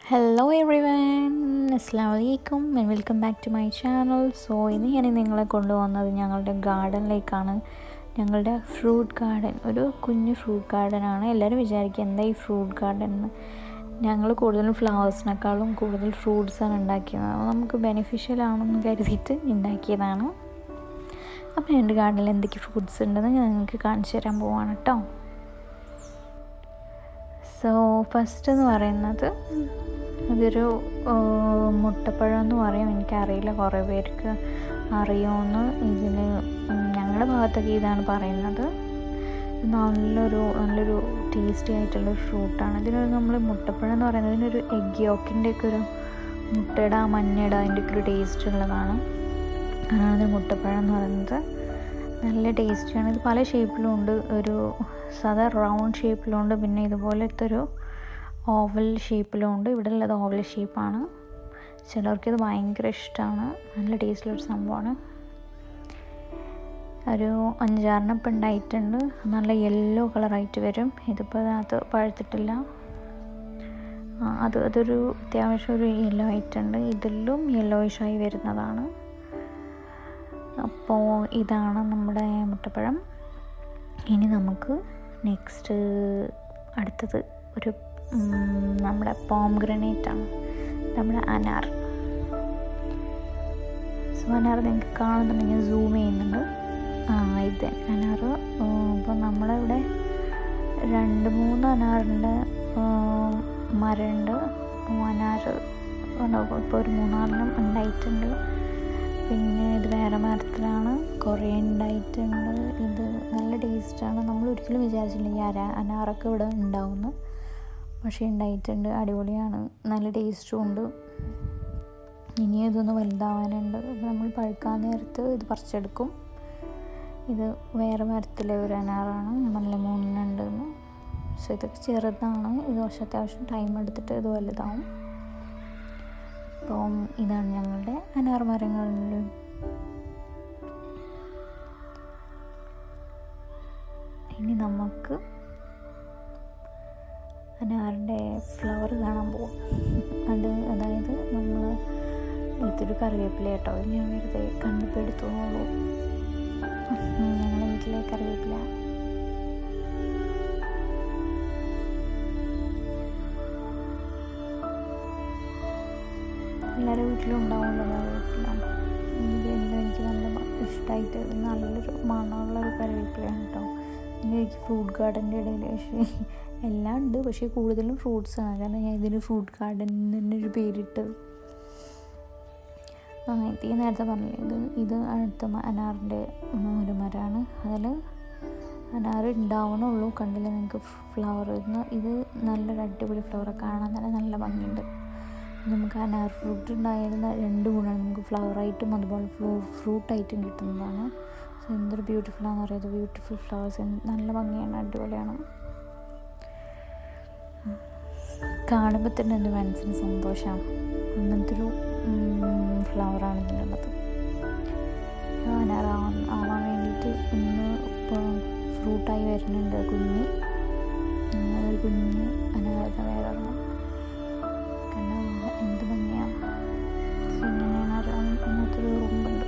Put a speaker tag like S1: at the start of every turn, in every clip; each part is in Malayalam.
S1: ഹലോ എവറി വൺ അസ്സാം വലൈക്കും and welcome back to my channel so ഇന്ന് ഞാൻ നിങ്ങളെ കൊണ്ടുപോകുന്നത് ഞങ്ങളുടെ ഗാർഡനിലേക്കാണ് ഞങ്ങളുടെ ഫ്രൂട്ട് ഗാർഡൻ ഒരു കുഞ്ഞു ഫ്രൂട്ട് ഗാർഡനാണ് എല്ലാവരും വിചാരിക്കുക എന്താ ഈ ഫ്രൂട്ട് ഗാർഡൻ എന്ന് ഞങ്ങൾ കൂടുതലും ഫ്ലവേഴ്സിനേക്കാളും കൂടുതൽ ഫ്രൂട്ട്സാണ് ഉണ്ടാക്കിയത് അപ്പോൾ നമുക്ക് ബെനിഫിഷ്യൽ ആണെന്ന് കരുതിയിട്ട് ഉണ്ടാക്കിയതാണ് അപ്പോൾ എൻ്റെ ഗാർഡനിൽ എന്തൊക്കെ ഫ്രൂട്ട്സ് ഉണ്ടെന്ന് ഞാൻ നിങ്ങൾക്ക് കാണിച്ചു തരാൻ പോവാണ് കേട്ടോ സോ ഫസ്റ്റ് എന്ന് പറയുന്നത് ഇതൊരു മുട്ടപ്പഴം എന്ന് പറയും എനിക്കറിയില്ല കുറേ പേർക്ക് അറിയുമെന്ന് ഇതിന് ഞങ്ങളുടെ ഭാഗത്തൊക്കെ ഇതാണ് പറയുന്നത് നല്ലൊരു നല്ലൊരു ടേസ്റ്റി ആയിട്ടുള്ളൊരു ഫ്രൂട്ടാണ് ഇതിനൊരു നമ്മൾ മുട്ടപ്പഴം എന്ന് പറയുന്നത് ഇതിനൊരു എഗ് യോക്കിൻ്റെ ഒക്കെ ഒരു മുട്ടയുടെ ആ മഞ്ഞയുടെ അതിൻ്റെ ഒക്കെ ഒരു ടേസ്റ്റ് ഉള്ളതാണ് അതാണ് ഇത് മുട്ടപ്പഴം എന്ന് പറയുന്നത് നല്ല ടേസ്റ്റിയാണ് ഇത് പല ഷേപ്പിലും ഉണ്ട് ഒരു സാധാ റൗണ്ട് ഷേപ്പിലും ഉണ്ട് പിന്നെ ഇതുപോലത്തെ ഒരു ഓവൽ ഷേപ്പിലും ഉണ്ട് ഇവിടെ ഉള്ളത് ഓവൽ ഷേപ്പാണ് ചിലർക്കിത് ഭയങ്കര ഇഷ്ടമാണ് നല്ല ടേസ്റ്റുള്ളൊരു സംഭവമാണ് ഒരു അഞ്ചാറെണ്ണം ഇപ്പം ഉണ്ടായിട്ടുണ്ട് നല്ല യെല്ലോ കളറായിട്ട് വരും ഇതിപ്പോൾ അത് പഴുത്തിട്ടില്ല അത് അതൊരു അത്യാവശ്യം ഒരു യെല്ലോ ആയിട്ടുണ്ട് ഇതിലും യെല്ലോയിഷായി വരുന്നതാണ് അപ്പോൾ ഇതാണ് നമ്മുടെ മുട്ടപ്പഴം ഇനി നമുക്ക് നെക്സ്റ്റ് അടുത്തത് ഒരു നമ്മുടെ പോം ഗ്രനേറ്റാണ് നമ്മുടെ അനാർ സോ അനാർ നിങ്ങൾക്ക് കാണുന്നുണ്ടെങ്കിൽ സൂം ചെയ്യുന്നുണ്ട് ആ ഇത് അനാർ ഇപ്പോൾ നമ്മളിവിടെ രണ്ട് മൂന്ന് അനാറിൻ്റെ മരമുണ്ട് അനാർ ഇപ്പോൾ ഒരു മൂന്നാലെണ്ണം ഉണ്ടായിട്ടുണ്ട് പിന്നെ ഇത് വേറെ മരത്തിലാണ് കുറേ ഉണ്ടായിട്ടുണ്ട് ഇത് നല്ല ടേസ്റ്റാണ് നമ്മൾ ഒരിക്കലും വിചാരിച്ചില്ല ഈ അര അനാറൊക്കെ ഇവിടെ ഉണ്ടാവുന്നു പക്ഷേ ഉണ്ടായിട്ടുണ്ട് അടിപൊളിയാണ് നല്ല ടേസ്റ്റും ഉണ്ട് ഇനി ഇതൊന്ന് വലുതാവാനുണ്ട് നമ്മൾ പഴുക്കാൻ നേരത്ത് ഇത് പറിച്ചെടുക്കും ഇത് വേറെ മരത്തിലെ ഒരു അനാറാണ് നല്ല മൂന്നെണ്ണുണ്ടെന്ന് സോ ഇതൊക്കെ ചെറുതാണ് ഇത് പക്ഷേ അത്യാവശ്യം ടൈം എടുത്തിട്ട് ഇത് വലുതാവും അപ്പം ഇതാണ് ഞങ്ങളുടെ അനാർ മരങ്ങളിൽ ഇനി നമുക്ക് അനാറിൻ്റെ ഫ്ലവർ കാണാൻ പോകും അത് അതായത് നമ്മൾ ഇതൊരു കറിവേപ്പില കേട്ടോ ഞാൻ വെറുതെ കണ്ണിപ്പോൾ എടുത്തോളൂ ഞങ്ങളുടെ വീട്ടിലെ കറിവേപ്പില എല്ലാവരുടെ വീട്ടിലും ഉണ്ടാവുമല്ലോ കറിവേപ്പില ഇത് എന്തോ എനിക്ക് നല്ല ഇഷ്ടമായിട്ട് നല്ലൊരു മണമുള്ളൊരു കറിവേപ്പിലയാണ് കേട്ടോ എനിക്ക് ഫ്രൂട്ട് ഗാർഡൻ്റെ ഇടയിൽ പക്ഷേ എല്ലാം ഉണ്ട് പക്ഷേ കൂടുതലും ഫ്രൂട്ട്സാണ് കാരണം ഞാൻ ഇതിന് ഫ്രൂട്ട് ഗാർഡൻ തന്നെ ഒരു പേരിട്ട് ആ ഇത് ഈ നേരത്തെ പറഞ്ഞില്ലേ ഇത് ഇത് അടുത്ത അനാറിൻ്റെ ഒരു മരമാണ് അതിൽ അനാർ ഉണ്ടാവണുള്ളൂ കണ്ടില്ല നിങ്ങൾക്ക് ഫ്ലവർ ഇത് നല്ലൊരു അടിപൊളി ഫ്ലവർ കാണാൻ തന്നെ നല്ല ഭംഗിയുണ്ട് നമുക്ക് അനാർ ഫ്രൂട്ട് ഉണ്ടായാലും രണ്ട് ഗുണമാണ് നമുക്ക് ഫ്ലവറായിട്ടും അതുപോലെ ഫ്രൂ ഫ്രൂട്ടായിട്ടും കിട്ടുന്നതാണ് സോ എന്തൊരു ബ്യൂട്ടിഫുള്ളാന്ന് പറയുന്നത് ബ്യൂട്ടിഫുൾ ഫ്ലവേഴ്സ് നല്ല ഭംഗിയാണ് അടിപൊളിയാണ് കാണുമ്പോൾ തന്നെ എൻ്റെ മനസ്സിന് സന്തോഷമാണ് അങ്ങനത്തെ ഒരു ഫ്ലവറാണ് ഇതിനുള്ളത് അനാറാവാൻ ആവാൻ വേണ്ടിയിട്ട് ഇന്ന് ഇപ്പോൾ ഫ്രൂട്ടായി വരുന്നുണ്ട് കുഞ്ഞ് ഒരു കുഞ്ഞ് അനാറത വേറെ കാരണം എന്ത് ഭംഗിയാണ് ഇങ്ങനെയാണ് അങ്ങനത്തെ ഒരു ഉറുമ്പുണ്ട്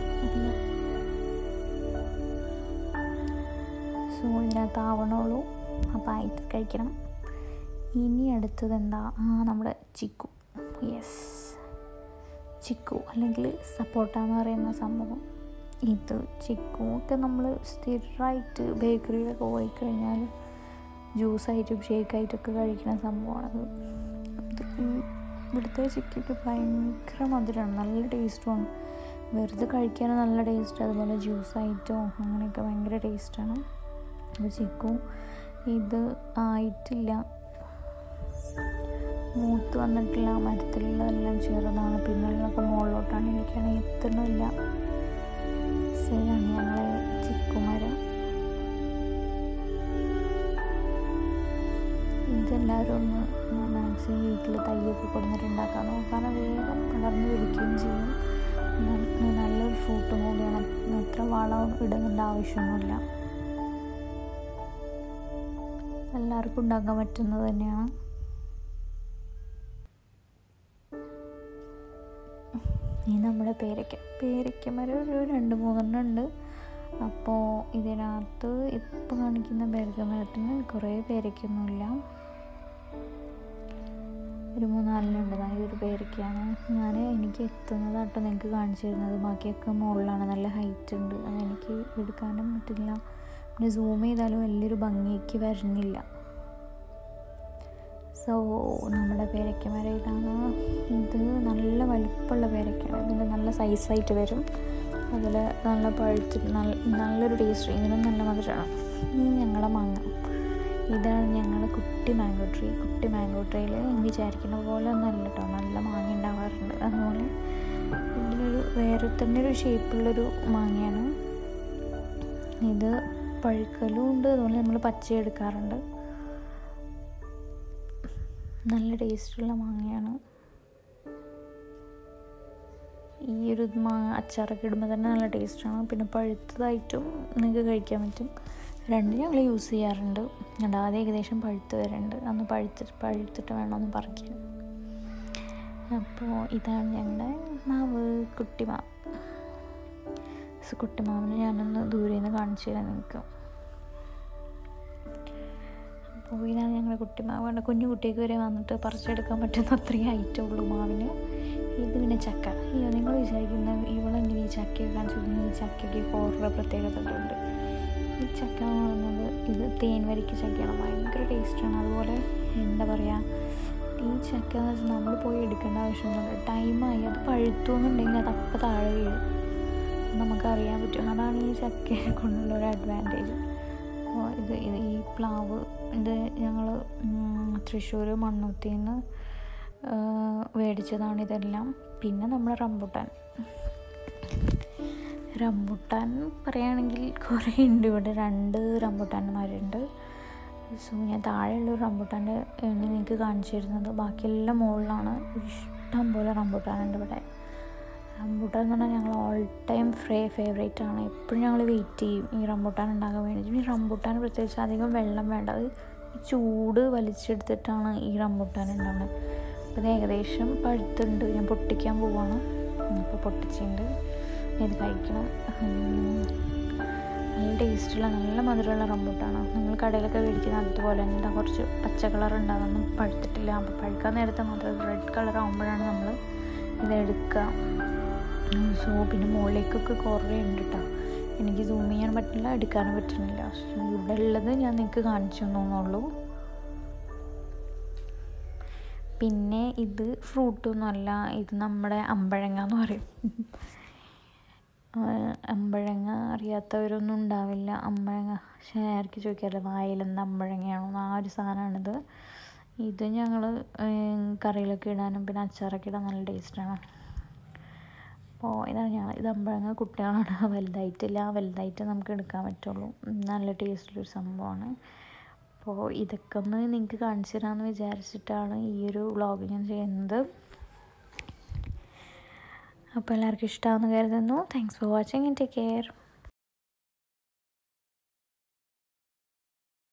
S1: സോ ഇതിനകത്ത് ആവണുള്ളൂ അപ്പോൾ ആയിട്ട് കഴിക്കണം ഇനി അടുത്തത് എന്താ ആ നമ്മുടെ ചിക്കു യെസ് ചിക്കു അല്ലെങ്കിൽ സപ്പോട്ട എന്ന് പറയുന്ന സംഭവം ഇത് ചിക്കു ഒക്കെ നമ്മൾ സ്ഥിരമായിട്ട് ബേക്കറിയിലൊക്കെ പോയി കഴിഞ്ഞാൽ ജ്യൂസായിട്ടും ഷേക്കായിട്ടൊക്കെ കഴിക്കുന്ന സംഭവമാണത് ഇത് ഇവിടുത്തെ ചിക്കൊക്കെ ഭയങ്കര മധുരമാണ് നല്ല ടേസ്റ്റുമാണ് വെറുതെ കഴിക്കാനും നല്ല ടേസ്റ്റ് അതുപോലെ ജ്യൂസായിട്ടോ അങ്ങനെയൊക്കെ ഭയങ്കര ടേസ്റ്റാണ് അപ്പോൾ ചിക്കു ഇത് ആയിട്ടില്ല മൂത്ത് വന്നിട്ടില്ല മരത്തിലുള്ളതെല്ലാം ചെറുതാണ് പിന്നുള്ളതൊക്കെ മുകളിലോട്ടാണ് എനിക്കാണെങ്കിൽ എത്തണമില്ല ശരിയാണ് ഞങ്ങളെ ചിക്കുമരം ഇതെല്ലാവരും ഒന്ന് മാക്സിമം വീട്ടിൽ തയ്യൊക്കെ കൊടുത്തിട്ട് ഉണ്ടാക്കാൻ നോക്കാൻ വേഗം പടർന്ന് പിടിക്കുകയും ചെയ്യും നല്ലൊരു ഫ്രൂട്ടും കൂടിയാണ് എത്ര വളം ഇടുന്നതിൻ്റെ ആവശ്യമൊന്നുമില്ല എല്ലാവർക്കും ഉണ്ടാക്കാൻ പറ്റുന്നത് തന്നെയാണ് ഈ നമ്മുടെ പേരയ്ക്ക പേരയ്ക്ക മരം ഒരു രണ്ട് മൂന്നെണ്ണം ഉണ്ട് അപ്പോൾ ഇതിനകത്ത് ഇപ്പം കാണിക്കുന്ന പേരയ്ക്ക മരത്തിന് കുറേ പേരയ്ക്കൊന്നുമില്ല ഒരു മൂന്നാലിനുണ്ട് ഇതൊരു പേരയ്ക്കാണ് ഞാൻ എനിക്ക് എത്തുന്നതാട്ടോ നിങ്ങൾക്ക് കാണിച്ചു തരുന്നത് ബാക്കിയൊക്കെ മുകളിലാണ് നല്ല ഹൈറ്റ് ഉണ്ട് അതെനിക്ക് എടുക്കാനും പറ്റില്ല പിന്നെ സൂം ചെയ്താലും വലിയൊരു ഭംഗിക്ക് വരുന്നില്ല സോ നമ്മുടെ പേരയ്ക്കമരം ഇതാണ് ഇത് നല്ല വലിപ്പമുള്ള പേരയ്ക്കാണ് ഇതിൻ്റെ നല്ല സൈസായിട്ട് വരും അതിൽ നല്ല പഴുത്ത് നല്ല നല്ലൊരു ടേസ്റ്റ് ഇതിനും നല്ല മധുരമാണ് ഇത് ഞങ്ങളുടെ മാങ്ങ ഇതാണ് ഞങ്ങളുടെ കുട്ടി മാംഗോ ട്രീ കുട്ടി മാംഗോ ട്രീയിൽ വിചാരിക്കുന്ന പോലെ ഒന്നല്ല കേട്ടോ നല്ല മാങ്ങ ഉണ്ടാവാറുണ്ട് അതുപോലെ ഇതിനൊരു വേറെ തന്നെ ഒരു ഷേപ്പുള്ളൊരു മാങ്ങയാണ് ഇത് പഴുക്കലും ഉണ്ട് അതുപോലെ നമ്മൾ പച്ച എടുക്കാറുണ്ട് നല്ല ടേസ്റ്റുള്ള മാങ്ങയാണ് ഈ ഒരു മാങ്ങ അച്ചാറൊക്കെ ഇടുമ്പോൾ തന്നെ നല്ല ടേസ്റ്റാണ് പിന്നെ പഴുത്തതായിട്ടും നിങ്ങൾക്ക് കഴിക്കാൻ പറ്റും രണ്ടും ഞങ്ങൾ യൂസ് ചെയ്യാറുണ്ട് അതായത് ഏകദേശം പഴുത്ത് വരുന്നുണ്ട് അന്ന് പഴുത്തിട്ട് പഴുത്തിട്ട് വേണം ഒന്ന് പറിക്കാൻ അപ്പോൾ ഇതാണ് ഞങ്ങളുടെ മാവ് കുട്ടിമാവ് സോ കുട്ടിമാവിനെ ഞാനൊന്ന് ദൂരെ നിന്ന് കാണിച്ചു തരാം നിങ്ങൾക്ക് അപ്പോൾ ഇതാണ് ഞങ്ങളുടെ കുട്ടിമാവ് കണ്ട കുഞ്ഞു കുട്ടിക്ക് വരെ വന്നിട്ട് പറിച്ചെടുക്കാൻ പറ്റുന്ന അത്രയും ഹൈറ്റേ ഉള്ളൂ മാവിന് ഇത് പിന്നെ ചക്ക അയ്യോ നിങ്ങൾ വിചാരിക്കുന്ന ഇവളെങ്ങനെ ഈ ചക്കയൊക്കെ കാണിച്ചു ഈ ചക്കയ്ക്ക് കുറേ പ്രത്യേകതകളുണ്ട് ഈ ചക്ക എന്ന് പറയുന്നത് ഇത് തേൻ വരിക്ക ചക്കയാണ് ഭയങ്കര ടേസ്റ്റാണ് അതുപോലെ എന്താ പറയുക ഈ ചക്ക എന്ന് വെച്ചാൽ നമ്മൾ പോയി എടുക്കേണ്ട ആവശ്യമൊന്നുമില്ല ടൈമായി അത് പഴുത്തു എന്നുണ്ടെങ്കിൽ അത് അപ്പം താഴെ വീഴും നമുക്കറിയാൻ പറ്റും അതാണ് ഈ ചക്കയെ കൊണ്ടുള്ള ഒരു അഡ്വാൻറ്റേജ് അപ്പോൾ ഇത് ഇത് ഈ പ്ലാവ് ഇത് ഞങ്ങൾ തൃശ്ശൂർ മണ്ണുത്തിയിൽ നിന്ന് മേടിച്ചതാണ് ഇതെല്ലാം പിന്നെ നമ്മൾ റംബുട്ടാൻ റംബുട്ടാൻ പറയുകയാണെങ്കിൽ കുറേ ഉണ്ട് ഇവിടെ രണ്ട് റംബുട്ടാന്മാരുണ്ട് സോ ഞാൻ താഴെയുള്ള റംബുട്ടാൻ്റെ ആണ് നിങ്ങൾക്ക് കാണിച്ചു തരുന്നത് ബാക്കിയെല്ലാം മുകളിലാണ് ഇഷ്ടം പോലെ റംബുട്ടാനുണ്ട് ഇവിടെ റംബുട്ടാൻ എന്ന് പറഞ്ഞാൽ ഞങ്ങൾ ഓൾ ടൈം ഫ്രേ ഫേവറേറ്റ് ആണ് എപ്പോഴും ഞങ്ങൾ വെയിറ്റ് ചെയ്യും ഈ റംബുട്ടാൻ ഉണ്ടാകാൻ വേണ്ടി ഈ റംബുട്ടാൻ പ്രത്യേകിച്ച് അധികം വെള്ളം വേണ്ട അത് ചൂട് വലിച്ചെടുത്തിട്ടാണ് ഈ റംബുട്ടാൻ ഉണ്ടാവുന്നത് അപ്പോൾ ഇത് ഏകദേശം പഴുത്തുണ്ട് ഞാൻ പൊട്ടിക്കാൻ പോവാണ് അപ്പോൾ പൊട്ടിച്ചിട്ടുണ്ട് ഇത് കഴിക്കണം നല്ല ടേസ്റ്റുള്ള നല്ല മധുരമുള്ള റംബൂട്ടാണ് നമ്മൾ കടയിലൊക്കെ മേടിക്കുന്ന അതുപോലെ എന്താ കുറച്ച് പച്ച കളർ ഉണ്ടാകുന്നൊന്നും പഴുത്തിട്ടില്ല അപ്പോൾ പഴുക്കാൻ നേരത്തെ മാത്രം റെഡ് കളർ ആകുമ്പോഴാണ് നമ്മൾ ഇതെടുക്കുക സോ പിന്നെ മുകളിലേക്കൊക്കെ കുറേ ഉണ്ട് കേട്ടോ എനിക്ക് സൂം ചെയ്യാൻ പറ്റില്ല എടുക്കാനും പറ്റുന്നില്ല ഇവിടെ ഉള്ളത് ഞാൻ നിങ്ങൾക്ക് കാണിച്ചു തന്നുള്ളൂ പിന്നെ ഇത് ഫ്രൂട്ടൊന്നുമല്ല ഇത് നമ്മുടെ അമ്പഴങ്ങ എന്ന് പറയും അമ്പഴങ്ങ അറിയാത്തവരൊന്നും ഉണ്ടാവില്ല അമ്പഴങ്ങ പക്ഷേ ആർക്ക് ചോദിക്കാറില്ല വായിലെന്താ അമ്പഴങ്ങയാണോ ആ ഒരു സാധനമാണിത് ഇത് ഞങ്ങൾ കറിയിലൊക്കെ ഇടാനും പിന്നെ അച്ചാറൊക്കെ ഇടാൻ നല്ല ടേസ്റ്റാണ് അപ്പോൾ ഇതാണ് ഞങ്ങൾ ഇത് അമ്പഴങ്ങ കുട്ടികളാണ് വലുതായിട്ടില്ല വലുതായിട്ട് നമുക്ക് എടുക്കാൻ പറ്റുള്ളൂ നല്ല ടേസ്റ്റുള്ളൊരു സംഭവമാണ് അപ്പോൾ ഇതൊക്കെ ഒന്ന് നിങ്ങൾക്ക് കാണിച്ചു തരാമെന്ന് വിചാരിച്ചിട്ടാണ് ഈ ഒരു വ്ളോഗ് ഞാൻ ചെയ്യുന്നത് അപ്പോൾ എല്ലാവർക്കും ഇഷ്ടമാണെന്ന് കരുതുന്നു thanks for watching and take care